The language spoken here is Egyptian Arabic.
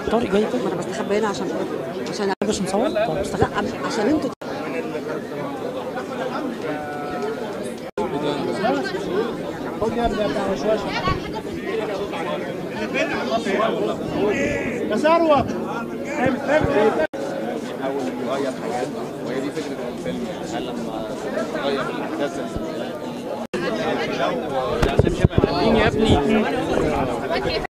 طارق جاي كده ما انا بستخبى هنا عشان عشان باش نصور طب استخدم لا عشان انتوا خد يا ابني بتاع وشوشه يا ثروه بيحاول يغير حاجات وهي دي فكره الفيلم يعني هل لما تغير الاحداث ال- ال- ال- يا ابني